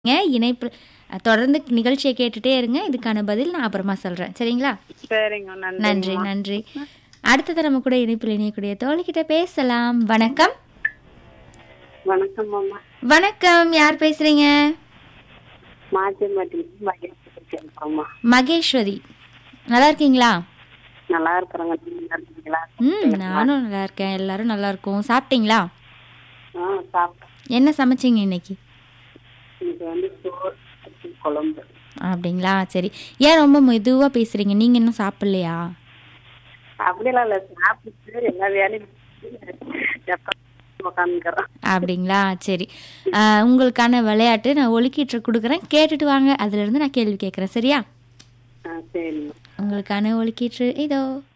ங்க, இணைப்பு தொடர்ந்து நிகழ்ச்சியை கேட்டுட்டே இருங்க இதுக்கான பதில் நான் அப்புறமா சொல்றேன் சரிங்களா சரிங்க நன்றி நன்றி நன்றி அடுத்தது நம்ம கூட இணைப்பில் இணையக்கூடிய தோழிக்கிட்ட பேசலாம் வணக்கம் வணக்கம் மாமா வணக்கம் யார் பேசுறீங்க மாச்சிமட்டி மகேஸ்வரிமா மகேஸ்வரி நல்லா இருக்கீங்களா நல்லா இருக்கிறாங்க நீங்க நல்லா இருக்கீங்களா ம் நானும் நல்லா இருக்கேன் எல்லாரும் நல்லா இருக்கோம் சாப்பிட்டீங்களா ஆ சாப்பிட்டேன் என்ன சமைச்சீங்க இன்னைக்கு இது வந்து சோறு குழம்பு அப்படிங்களா சரி ஏன் ரொம்ப மெதுவாக பேசுறீங்க நீங்க இன்னும் சாப்பிடலையா அப்படிலாம் இல்லை சாப்பிட்டு எல்லா வேலையும் உட்காந்துக்கிறோம் அப்படிங்களா சரி ஆஹ், உங்களுக்கான விளையாட்டு நான் ஒலிக்கீற்று கொடுக்குறேன் கேட்டுட்டு வாங்க அதுல இருந்து நான் கேள்வி கேட்குறேன் சரியா ஆ சரிம்மா உங்களுக்கான ஒலிக்கீற்று இதோ